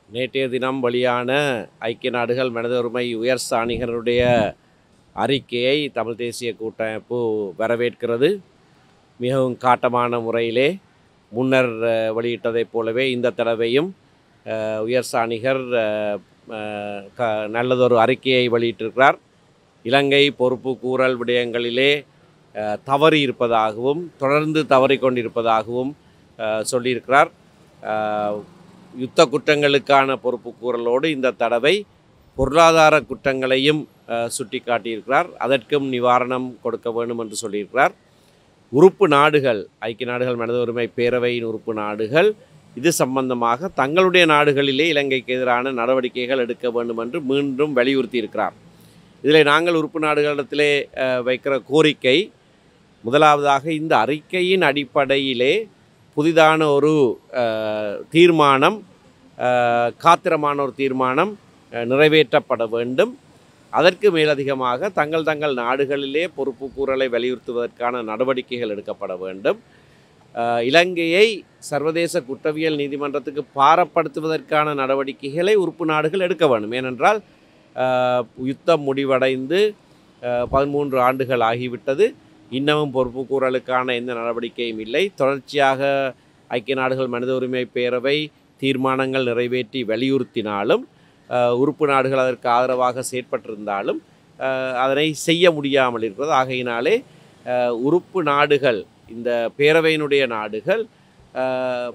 நேற்றைய தினம் வெளியான ஐக்கிய நாடுகள் மனித உரிமை உயர் ஸ்தானிகருடைய அறிக்கையை தமிழ் தேசிய கூட்டமைப்பு வரவேற்கிறது மிகவும் காட்டமான முறையிலே முன்னர் அஹ், வெளியிட்டதைப் போலவே இந்த தடவையும் அஹ், உயர் ஸ்தானிகர் அஹ், அஹ், க நல்லதொரு அறிக்கையை வெளியிட்டிருக்கிறார் இலங்கை பொறுப்பு கூறல் விடயங்களிலே அஹ், தவறி இருப்பதாகவும் தொடர்ந்து தவறிக் கொண்டிருப்பதாகவும் அஹ், சொல்லியிருக்கிறார் அஹ், யுத்த குற்றங்களுக்கான பொறுப்பு கூறலோடு இந்த தடவை பொருளாதார குற்றங்களையும் அஹ், சுட்டிக்காட்டியிருக்கிறார் அதற்கும் நிவாரணம் கொடுக்க வேண்டும் என்று சொல்லியிருக்கிறார் உறுப்பு நாடுகள் ஐக்கிய நாடுகள் மனித உரிமை பேரவையின் உறுப்பு நாடுகள் இது சம்பந்தமாக தங்களுடைய நாடுகளிலே இலங்கைக்கு எதிரான நடவடிக்கைகள் எடுக்க வேண்டும் என்று மீண்டும் வலியுறுத்தி இருக்கிறார் இதில் நாங்கள் உறுப்பு நாடுகளிடத்திலே அஹ், வைக்கிற கோரிக்கை முதலாவதாக இந்த அறிக்கையின் அடிப்படையிலே புதிதான ஒரு அஹ், தீர்மானம் அஹ், காத்திரமான ஒரு தீர்மானம் அஹ், நிறைவேற்றப்பட வேண்டும் அதற்கு மேலதிகமாக தங்கள் தங்கள் நாடுகளிலே பொறுப்பு கூறலை வலியுறுத்துவதற்கான நடவடிக்கைகள் எடுக்கப்பட வேண்டும் அஹ், இலங்கையை சர்வதேச குற்றவியல் நீதிமன்றத்துக்கு பாரப்படுத்துவதற்கான நடவடிக்கைகளை உறுப்பு நாடுகள் எடுக்க வேண்டும் ஏனென்றால் அஹ், யுத்தம் முடிவடைந்து அஹ், பதிமூன்று ஆண்டுகள் ஆகிவிட்டது இன்னமும் பொறுப்பு கூறலுக்கான எந்த நடவடிக்கையும் இல்லை தொடர்ச்சியாக ஐக்கிய நாடுகள் மனித உரிமை பேரவை தீர்மானங்கள் நிறைவேற்றி வலியுறுத்தினாலும் அஹ், உறுப்பு நாடுகள் அதற்கு ஆதரவாக செயற்பட்டிருந்தாலும் அஹ், அதனை செய்ய முடியாமல் இருக்கிறது ஆகையினாலே அஹ், உறுப்பு நாடுகள் இந்த பேரவையினுடைய நாடுகள் அஹ்,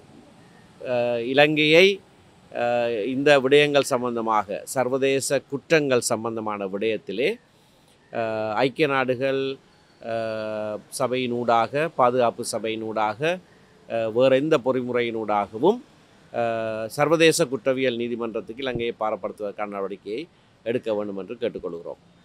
அஹ், இலங்கையை அஹ், இந்த விடயங்கள் சம்பந்தமாக சர்வதேச குற்றங்கள் சம்பந்தமான விடயத்திலே அஹ், ஐக்கிய நாடுகள் அஹ், சபையினூடாக பாதுகாப்பு சபையினூடாக அஹ், வேறு எந்த பொறிமுறையினூடாகவும் அஹ், சர்வதேச குற்றவியல் நீதிமன்றத்துக்கு இலங்கையை பாரப்படுத்துவதற்கான நடவடிக்கையை எடுக்க வேண்டும் என்று கேட்டுக்கொள்கிறோம்